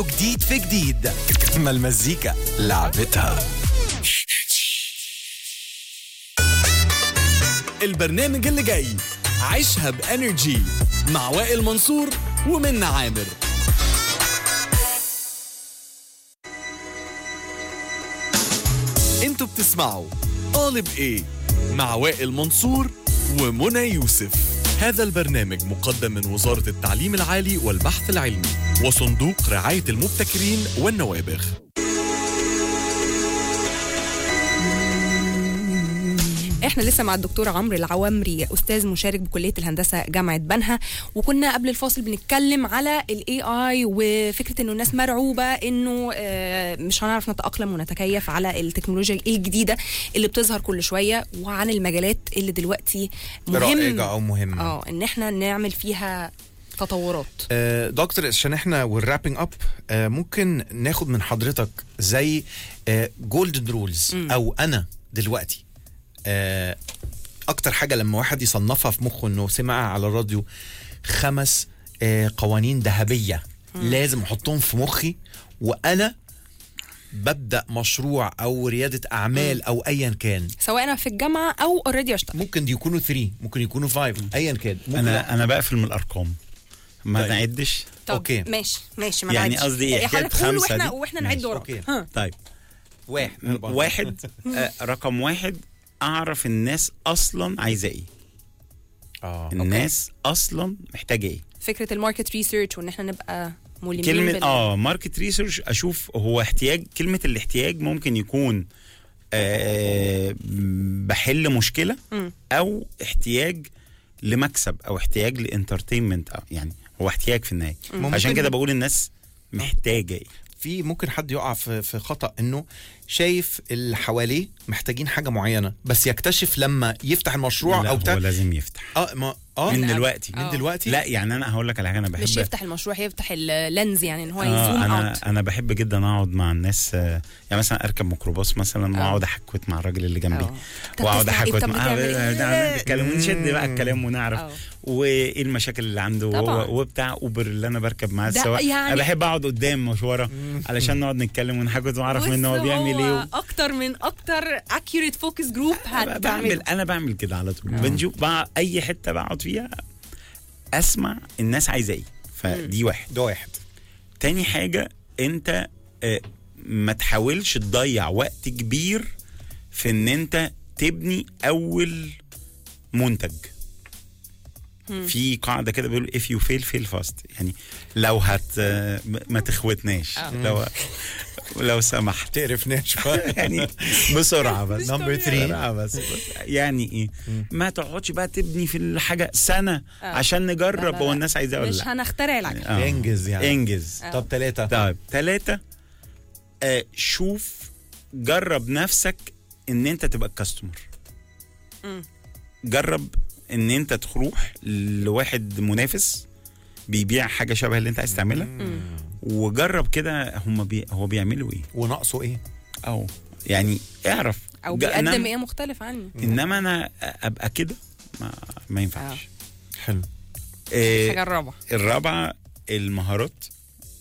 جديد في جديد ما المزيكا لعبتها البرنامج اللي جاي عيشها بانرجي مع وائل منصور ومنى عامر انتوا بتسمعوا طالب ايه مع وائل منصور ومنى يوسف هذا البرنامج مقدم من وزارة التعليم العالي والبحث العلمي وصندوق رعاية المبتكرين والنوابغ احنا لسه مع الدكتور عمرو العوامري استاذ مشارك بكليه الهندسه جامعه بنها وكنا قبل الفاصل بنتكلم على الاي اي وفكره انه الناس مرعوبه انه آه، مش هنعرف نتاقلم ونتكيف على التكنولوجيا الجديده اللي بتظهر كل شويه وعن المجالات اللي دلوقتي مهم رائجة أو مهمة اه ان احنا نعمل فيها تطورات آه، دكتور عشان احنا والرابينج اب آه، ممكن ناخد من حضرتك زي جولدن رولز او انا دلوقتي آه، اكتر حاجه لما واحد يصنفها في مخه انه سمع على الراديو خمس آه، قوانين ذهبيه لازم احطهم في مخي وانا ببدا مشروع او رياده اعمال او ايا كان سواء انا في الجامعه او اوريدي اشتغل ممكن يكونوا 3 ممكن يكونوا 5 ايا كان ممكن انا انا بقفل من الارقام ما طيب. نعدش طب أوكي. ماشي ماشي ما يعني نعدش. قصدي إيه؟ إيه، حكاية حضرتك قول خمسة واحنا دي؟ واحنا نعد ماشي. وراك أوكي. ها. طيب واحد أربعة. واحد آه، رقم واحد اعرف الناس اصلا عايزه ايه اه الناس اصلا محتاجه ايه فكره الماركت ريسيرش وان احنا نبقى ملمين كلمه بال- اه ماركت ريسيرش اشوف هو احتياج كلمه الاحتياج ممكن يكون آه بحل مشكله مم. او احتياج لمكسب او احتياج لانترتينمنت يعني هو احتياج في النهايه ممكن- عشان كده بقول الناس محتاجه ايه في ممكن حد يقع في في خطا انه شايف اللي حواليه محتاجين حاجه معينه بس يكتشف لما يفتح المشروع لا او هو بتاع لازم يفتح اه ما اه من قبل. دلوقتي من آه. دلوقتي لا يعني انا هقول لك على حاجه انا بحب مش يفتح المشروع يفتح اللينز يعني ان هو آه يزوم انا اوت انا بحب جدا اقعد مع الناس آه يعني مثلا اركب ميكروباص مثلا آه. واقعد احكوت مع الراجل اللي جنبي آه. طب واقعد تسمع إيه؟ احكوت طب معاه بتعمل إيه؟ نتكلم ونشد بقى الكلام ونعرف آه. وايه المشاكل اللي عنده طبعاً. وهو وبتاع اوبر اللي انا بركب معاه ده السواق يعني- انا بحب اقعد قدام مش ورا علشان نقعد نتكلم ونحكوت واعرف منه هو بص، بيعمل ايه اكتر من اكتر اكيوريت فوكس جروب أنا بعمل هتعمل انا بعمل كده على طول بنشوف بقى اي حته بقعد فيها اسمع الناس عايزه ايه فدي واحد ده واحد تاني حاجة انت آه، ما تحاولش تضيع وقت كبير في ان انت تبني اول منتج في قاعدة كده بيقول if you fail fail fast يعني لو هت آه، ما تخوتناش لو لو سمحت تقرفناش يعني بسرعة بس نمبر 3 بسرعة بس يعني ايه ما تقعدش بقى تبني في الحاجة سنة آه. عشان لا، نجرب لا، هو لا. الناس عايزاه ولا مش لا هنخترع العجل آه. انجز يعني انجز طب ثلاثة طيب ثلاثة آه شوف جرب نفسك ان انت تبقى الكاستمر مم. جرب ان انت تروح لواحد منافس بيبيع حاجه شبه اللي انت عايز تعملها وجرب كده هم بي هو بيعملوا ايه وناقصه ايه؟ او يعني اعرف او جا- بيقدم إنما- ايه مختلف عني انما انا ابقى كده ما, ما ينفعش حلو آه حاجه الرابعه الرابعه المهارات